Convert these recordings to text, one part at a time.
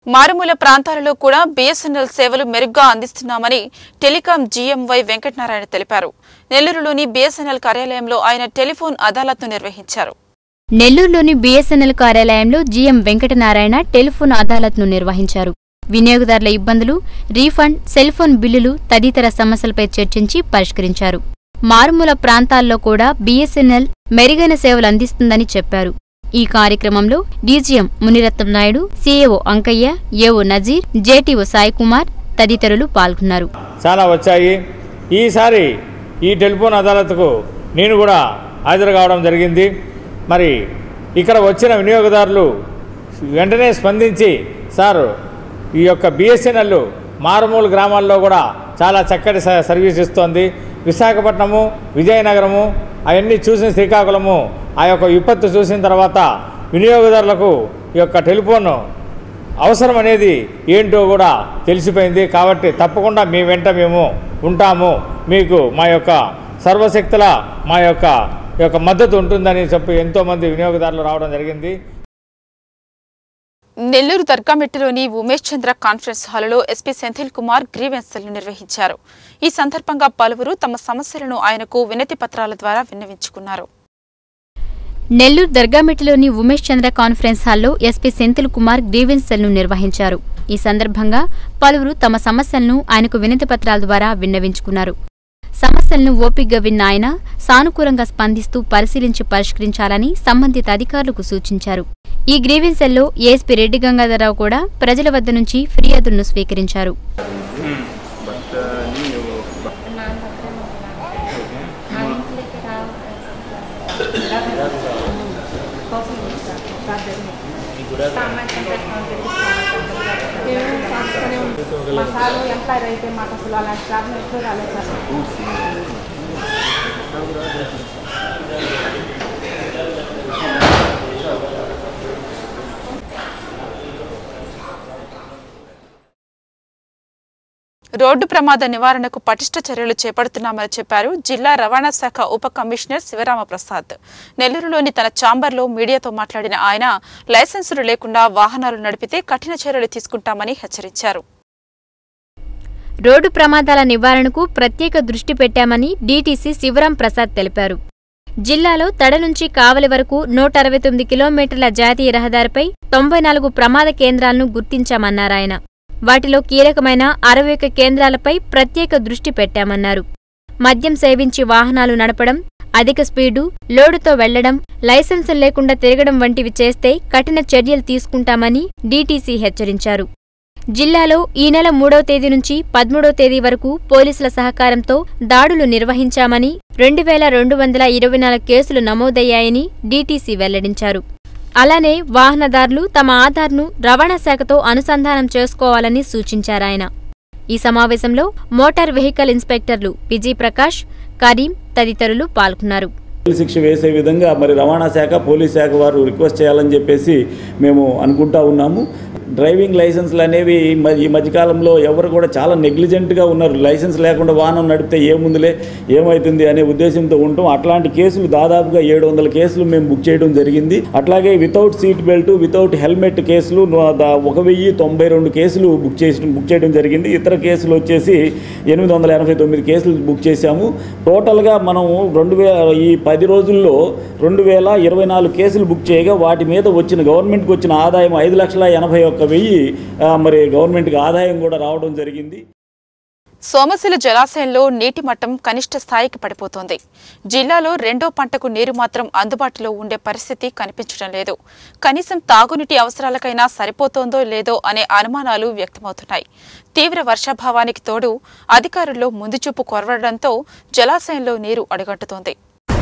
మారుమూల ప్రాంతాలలో కూడా బీఎస్ఎన్ఎల్ సేవలు మెరుగ్గా అందిస్తున్నామని టెలికాం జీఎంవై వెంకటనారాయణ తెలిపారు నెల్లూరులోని బీఎస్ఎన్ఎల్ కార్యాలయంలో ఆయన టెలిఫోన్ అదాలత్ను నిర్వహించారు నెల్లూరులోని బీఎస్ఎన్ఎల్ కార్యాలయంలో జీఎం వెంకటనారాయణ టెలిఫోన్ అదాలత్ను నిర్వహించారు వినియోగదారుల ఇబ్బందులు రీఫండ్ సెల్ ఫోన్ బిల్లులు తదితర సమస్యలపై చర్చించి పరిష్కరించారు మారుమూల ప్రాంతాల్లో కూడా బీఎస్ఎన్ఎల్ మెరుగైన సేవలు అందిస్తుందని చెప్పారు ఈ కార్యక్రమంలో DGM Muniratnam Naidu CAO Ankaiah AO Nazir JTO Saikumar తదితరులు పాల్గొన్నారు చాలా వచ్చాయి ఈసారి ఈ టెలిఫోన్ అదాలత్కు నేను కూడా హాజరు కావడం జరిగింది మరి ఇక్కడ వచ్చిన వినియోగదారులు వెంటనే స్పందించి సార్ ఈ యొక్క బిఎస్ఎన్ఎల్ మారుమూల గ్రామాల్లో కూడా చాలా చక్కటి స- సర్వీస్ ఇస్తోంది విశాఖపట్నము విజయనగరము అవన్నీ చూసిన శ్రీకాకుళము ఆ యొక్క విపత్తు చూసిన తర్వాత వినియోగదారులకు ఈ యొక్క టెలిఫోన్ అవసరం అనేది ఏంటో కూడా తెలిసిపోయింది కాబట్టి తప్పకుండా మీ వెంట మేము ఉంటాము మీకు మా యొక్క సర్వశక్తుల మా యొక్క ఈ యొక్క మద్దతు ఉంటుందని చెప్పి ఎంతోమంది వినియోగదారులు రావడం జరిగింది నెల్లూరు దర్గామెట్టులోని ఉమేష్ చంద్ర కాన్ఫరెన్స్ హాలులో ఎస్పీ సెంథిల్ కుమార్ గ్రీవెన్స్లను నిర్వహించారు ఈ సందర్భంగా పలువురు తమ సమస్యలను ఆయనకు వినతి పత్రాల ద్వారా విన్నవించుకున్నారు నెల్లూరు దర్గామిటిలోని ఉమేష్ చంద్ర కాన్ఫరెన్స్ హాల్లో ఎస్పీ సెంథిల్ కుమార్ గ్రీవెన్స్ సెల్ను నిర్వహించారు ఈ సందర్భంగా పలువురు తమ సమస్యలను ఆయనకు వినతి పత్రాల ద్వారా విన్నవించుకున్నారు సమస్యలను ఓపిగ్గా విన్న ఆయన సానుకూలంగా స్పందిస్తూ పరిశీలించి పరిష్కరించాలని సంబంధిత అధికారులకు సూచించారు ఈ గ్రీవెన్స్ సెల్లో ఏఎస్పీ రెడ్డి గంగాధరరావు కూడా ప్రజల వద్ద నుంచి ఫిర్యాదులను స్వీకరించారు బట్ ನೀವು మసాలు ఎంప్లాయర్ అయితే మాకు అసలు అలాంటి ప్రాబ్లం ఎప్పుడు రాలేదు సార్ రోడ్డు ప్రమాద నివారణకు పటిష్ట చర్యలు చేపడుతున్నామని చెప్పారు జిల్లా రవాణా శాఖ ఉప కమిషనర్ శివరామ ప్రసాద్ నెల్లూరులోని తన ఛాంబర్లో మీడియాతో మాట్లాడిన ఆయన లైసెన్సులు లేకుండా వాహనాలు నడిపితే కఠిన చర్యలు తీసుకుంటామని హెచ్చరించారు రోడ్డు ప్రమాదాల నివారణకు ప్రత్యేక దృష్టి పెట్టామని డీటీసీ శివరాం ప్రసాద్ తెలిపారు జిల్లాలో తడ నుంచి కావలి వరకు నూట అరవై తొమ్మిది కిలోమీటర్ల జాతీయ రహదారిపై తొంభై నాలుగు ప్రమాద కేంద్రాలను గుర్తించామన్నారాయన వాటిలో కీలకమైన అరవై ఒక్క కేంద్రాలపై ప్రత్యేక దృష్టి పెట్టామన్నారు మద్యం సేవించి వాహనాలు నడపడం అధిక స్పీడు లోడుతో వెళ్లడం లైసెన్సు లేకుండా తిరగడం వంటివి చేస్తే కఠిన చర్యలు తీసుకుంటామని డీటీసీ హెచ్చరించారు జిల్లాలో ఈ నెల మూడవ తేదీ నుంచి పదమూడవ తేదీ వరకు పోలీసుల సహకారంతో దాడులు నిర్వహించామని రెండు వేల రెండు వందల ఇరవై నాలుగు కేసులు నమోదయ్యాయని డీటీసీ వెల్లడించారు అలానే వాహనదారులు తమ ఆధార్ను రవాణా శాఖతో అనుసంధానం చేసుకోవాలని సూచించారాయన ఈ సమావేశంలో మోటార్ వెహికల్ ఇన్స్పెక్టర్లు విజయ్ ప్రకాష్ కరీం తదితరులు పాల్గొన్నారు జైలు శిక్ష వేసే విధంగా మరి రవాణా శాఖ పోలీస్ శాఖ వారు రిక్వెస్ట్ చేయాలని చెప్పేసి మేము అనుకుంటా ఉన్నాము డ్రైవింగ్ లైసెన్స్లు అనేవి మ- ఈ మధ్యకాలంలో ఎవరు కూడా చాలా నెగ్లిజెంట్గా ఉన్నారు లైసెన్స్ లేకుండా వాహనం నడిపితే ఏముందిలే ఏమవుతుంది అనే ఉద్దేశంతో ఉంటాం అట్లాంటి కేసులు దాదాపుగా ఏడు వందల కేసులు మేము బుక్ చేయడం జరిగింది అట్లాగే without seat belt without helmet కేసులు ను- దా- ఒక వెయ్యి తొంభై రెండు కేసులు బుక్ చేసి బుక్ చేయడం జరిగింది ఇతర కేసులు వచ్చేసి ఎనిమిది వందల ఎనభై తొమ్మిది కేసులు బుక్ చేశాము టోటల్గా మనం రెండు వే ఈ పది రోజుల్లో రెండు వేల ఇరవై నాలుగు కేసులు బుక్ చేయగా వాటి మీద వచ్చిన గవర్నమెంట్కి వచ్చిన ఆదాయం ఐదు లక్షల ఎనభై ఒక్క వెయ్యి ఆ, మరి గవర్నమెంట్కి ఆదాయం కూడా రావడం జరిగింది సోమశిల జలాశయంలో నీటి మట్టం కనిష్ట స్థాయికి పడిపోతోంది జిల్లాలో రెండో పంటకు నీరు మాత్రం అందుబాటులో ఉండే పరిస్థితి కనిపించడం లేదు కనీసం తాగునీటి అవసరాలకైనా సరిపోతోందో లేదో అనే అనుమానాలు వ్యక్తమవుతున్నాయి తీవ్ర వర్షాభావానికి తోడు అధికారుల్లో ముందుచూపు కొరవడంతో జలాశయంలో నీరు అడుగంటుతోంది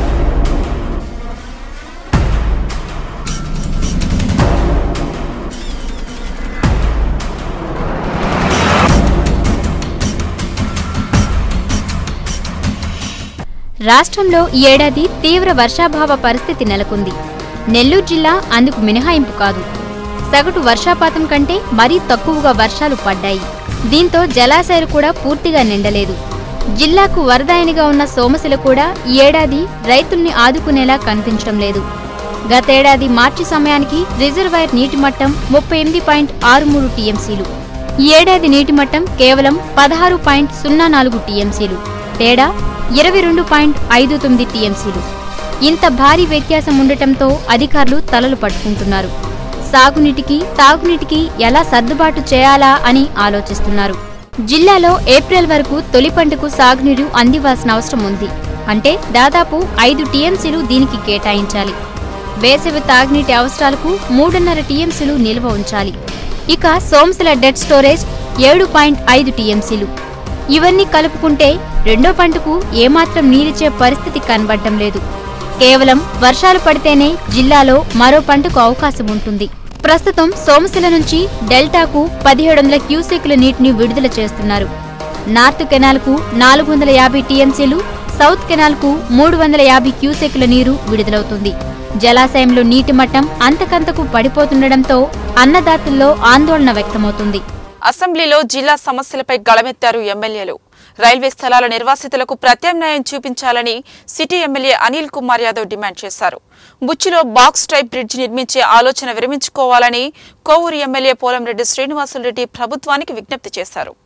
రాష్ట్రంలో ఈ ఏడాది తీవ్ర వర్షాభావ పరిస్థితి నెలకొంది నెల్లూరు జిల్లా అందుకు మినహాయింపు కాదు సగటు వర్షాపాతం కంటే మరీ తక్కువగా వర్షాలు పడ్డాయి దీంతో జలాశయాలు కూడా పూర్తిగా నిండలేదు జిల్లాకు వరదాయనిగా ఉన్న సోమశిల కూడా ఈ ఏడాది రైతుల్ని ఆదుకునేలా కనిపించడం లేదు గతేడాది మార్చి సమయానికి రిజర్వాయర్ నీటి మట్టం ముప్పై ఎనిమిది పాయింట్ ఆరు మూడు టీఎంసీలు ఈ ఏడాది నీటి మట్టం కేవలం పదహారు పాయింట్ సున్నా నాలుగు టీఎంసీలు తేడా ఇరవై రెండు పాయింట్ ఐదు తొమ్మిది టీఎంసీలు ఇంత భారీ వ్యత్యాసం ఉండటంతో అధికారులు తలలు పట్టుకుంటున్నారు సాగునీటికి తాగునీటికి ఎలా సర్దుబాటు చేయాలా అని ఆలోచిస్తున్నారు జిల్లాలో ఏప్రిల్ వరకు తొలి పంటకు సాగునీరు అందివ్వాల్సిన అవసరం ఉంది అంటే దాదాపు ఐదు టీఎంసీలు దీనికి కేటాయించాలి వేసవి తాగునీటి అవసరాలకు మూడున్నర టీఎంసీలు నిల్వ ఉంచాలి ఇక సోమశిల డెడ్ స్టోరేజ్ ఏడు పాయింట్ ఐదు టీఎంసీలు ఇవన్నీ కలుపుకుంటే రెండో పంటకు ఏమాత్రం నీరిచ్చే పరిస్థితి కనబడటం లేదు కేవలం వర్షాలు పడితేనే జిల్లాలో మరో పంటకు అవకాశం ఉంటుంది ప్రస్తుతం సోమశిల నుంచి డెల్టాకు పదిహేడు వందల క్యూసెక్ల నీటిని విడుదల చేస్తున్నారు నార్త్ కెనాల్కు నాలుగు వందల యాభై టీఎంసీలు సౌత్ కెనాల్కు మూడు వందల యాభై క్యూసెక్ల నీరు విడుదలవుతుంది జలాశయంలో నీటి మట్టం అంతకంతకు పడిపోతుండటంతో అన్నదాతల్లో ఆందోళన వ్యక్తమవుతుంది అసెంబ్లీలో జిల్లా సమస్యలపై గళమెత్తారు ఎమ్మెల్యేలు రైల్వే స్థలాల నిర్వాసితులకు ప్రత్యామ్నాయం చూపించాలని city MLA Anil Kumar Yadav demand చేశారు బుచ్చిలో బాక్స్ టైప్ బ్రిడ్జ్ నిర్మించే ఆలోచన విరమించుకోవాలని కోవూరు ఎమ్మెల్యే పోలంరెడ్డి శ్రీనివాసులరెడ్డి ప్రభుత్వానికి విజ్ఞప్తి చేశారు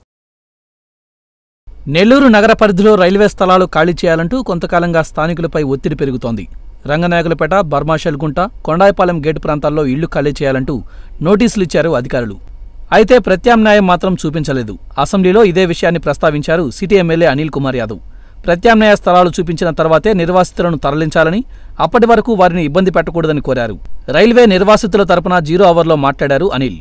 నెల్లూరు నగర పరిధిలో రైల్వే స్థలాలు ఖాళీ చేయాలంటూ కొంతకాలంగా స్థానికులపై ఒత్తిడి పెరుగుతోంది రంగనాయకులపేట బర్మాషల్గుంట కొండాయిపాలెం గేటు ప్రాంతాల్లో ఇళ్లు ఖాళీ చేయాలంటూ నోటీసులు ఇచ్చారు అధికారులు అయితే ప్రత్యామ్నాయం మాత్రం చూపించలేదు అసెంబ్లీలో ఇదే విషయాన్ని ప్రస్తావించారు సిటీ ఎమ్మెల్యే అనిల్ కుమార్ యాదవ్ ప్రత్యామ్నాయ స్థలాలు చూపించిన తర్వాతే నిర్వాసితులను తరలించాలని అప్పటి వరకు వారిని ఇబ్బంది పెట్టకూడదని కోరారు రైల్వే నిర్వాసితుల తరపున జీరో అవర్లో మాట్లాడారు అనిల్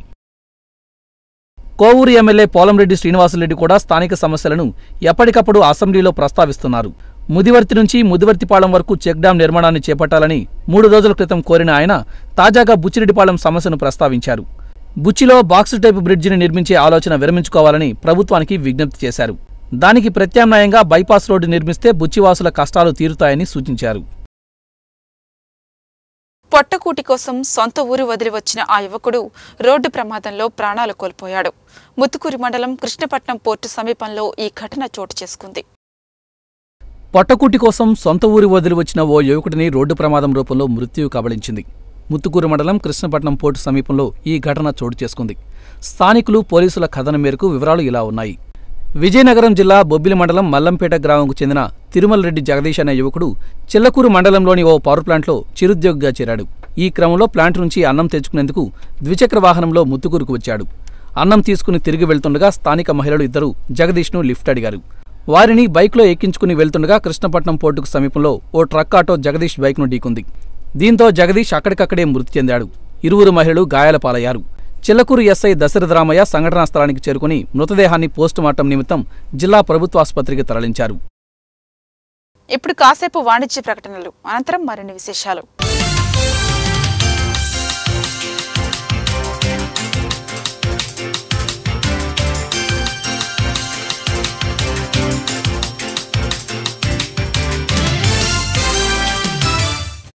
కోవూరు ఎమ్మెల్యే పోలంరెడ్డి శ్రీనివాసులరెడ్డి కూడా స్థానిక సమస్యలను ఎప్పటికప్పుడు అసెంబ్లీలో ప్రస్తావిస్తున్నారు ముదివర్తి నుంచి ముదివర్తిపాలెం వరకు చెక్ డ్యాం నిర్మాణాన్ని చేపట్టాలని మూడు రోజుల క్రితం కోరిన ఆయన తాజాగా బుచ్చిరెడ్డిపాలెం సమస్యను ప్రస్తావించారు బుచ్చిలో బాక్స్ టైప్ బ్రిడ్జిని నిర్మించే ఆలోచన విరమించుకోవాలని ప్రభుత్వానికి విజ్ఞప్తి చేశారు దానికి ప్రత్యామ్నాయంగా బైపాస్ రోడ్డు నిర్మిస్తే బుచ్చివాసుల కష్టాలు తీరుతాయని సూచించారు పొట్టకూటి కోసం సొంత ఊరు వదిలి వచ్చిన ఆ యువకుడు రోడ్డు ప్రమాదంలో ప్రాణాలు కోల్పోయాడు ముత్తుకూరి మండలం కృష్ణపట్నం పోర్టు సమీపంలో ఈ ఘటన చోటు చేసుకుంది పొట్టకూటి కోసం సొంత ఊరి వదిలి వచ్చిన ఓ యువకుడిని రోడ్డు ప్రమాదం రూపంలో మృత్యువు కబళించింది ముత్తుకూరు మండలం కృష్ణపట్నం పోర్టు సమీపంలో ఈ ఘటన చోటు చేసుకుంది స్థానికులు పోలీసుల కథనం మేరకు వివరాలు ఇలా ఉన్నాయి విజయనగరం జిల్లా బొబ్బిలి మండలం మల్లంపేట గ్రామంకు చెందిన తిరుమల రెడ్డి జగదీష్ అనే యువకుడు చిల్లకూరు మండలంలోని ఓ పవర్ ప్లాంట్లో చిరుద్యోగిగా చేరాడు ఈ క్రమంలో ప్లాంట్ నుంచి అన్నం తెచ్చుకునేందుకు ద్విచక్ర వాహనంలో ముత్తుకూరుకు వచ్చాడు అన్నం తీసుకుని తిరిగి వెళ్తుండగా స్థానిక మహిళలు ఇద్దరు జగదీష్ను లిఫ్ట్ అడిగారు వారిని బైక్లో ఎక్కించుకుని వెళ్తుండగా కృష్ణపట్నం పోర్టుకు సమీపంలో ఓ ట్రక్ ఆటో జగదీష్ బైక్ను ఢీకుంది దీంతో జగదీష్ అక్కడికక్కడే మృతి చెందాడు ఇరువురు మహిళలు గాయాల పాలయ్యారు చిల్లకూరు ఎస్ఐ దశరథరామయ్య సంఘటనా స్థలానికి చేరుకుని మృతదేహాన్ని పోస్టుమార్టం నిమిత్తం జిల్లా ప్రభుత్వ ఆసుపత్రికి తరలించారు ఇప్పుడు కాసేపు వాణిజ్య ప్రకటనలు అనంతరం మరిన్ని విశేషాలు